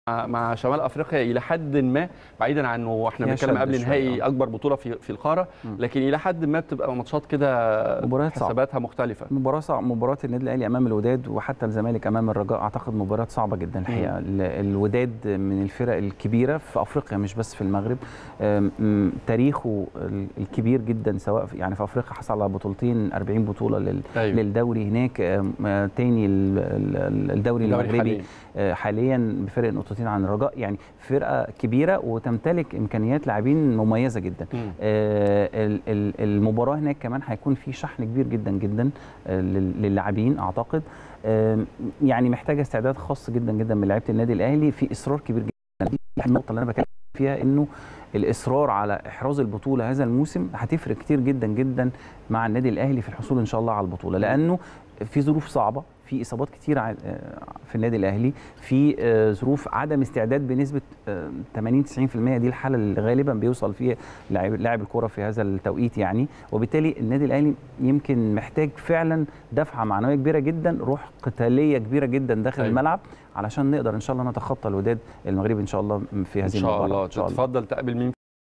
مع شمال افريقيا الى حد ما بعيدا عن انه احنا فيها بنتكلم شد قبل شوية، نهائي آه. اكبر بطوله في في القاره مم. لكن الى حد ما بتبقى ماتشات كده مباريات صعبة. حساباتها مختلفه مباراة صعبة مباراة النادي الأهلي أمام الوداد وحتى الزمالك أمام الرجاء أعتقد مباراة صعبة جدا الحقيقة ال- الوداد من الفرق الكبيرة في أفريقيا مش بس في المغرب أم، م، تاريخه ال- الكبير جدا سواء في يعني في أفريقيا حصل على بطولتين 40 بطولة لل أيوة. للدوري هناك أم، آه، تاني ال- ال- الدوري المغربي حالياً. آه، حاليا بفرق نقطتين عن الرجاء يعني فرقة كبيرة وتمتلك إمكانيات لاعبين مميزة جدا مم. آه، ال- ال- المباراه هناك كمان هيكون في شحن كبير جدا جدا آه، لل- للاعبين اعتقد آم، يعني محتاجه استعداد خاص جدا جدا من لعيبه النادي الاهلي في اصرار كبير جدا دي النقطه اللي انا بتكلم فيها انه الاصرار على احراز البطوله هذا الموسم هتفرق كتير جدا جدا مع النادي الاهلي في الحصول ان شاء الله على البطوله لانه في ظروف صعبه في اصابات كتير ع- آه، في النادي الاهلي في آه، ظروف عدم استعداد بنسبه آه، 80 90% دي الحاله اللي غالبا بيوصل فيها لاعب لاعب الكره في هذا التوقيت يعني وبالتالي النادي الاهلي يمكن محتاج فعلا دفعه معنويه كبيره جدا روح قتاليه كبيره جدا داخل أيوة. الملعب علشان نقدر ان شاء الله نتخطى الوداد المغربي ان شاء الله في هذه ان شاء المباراه الله تتفضل تقابل مين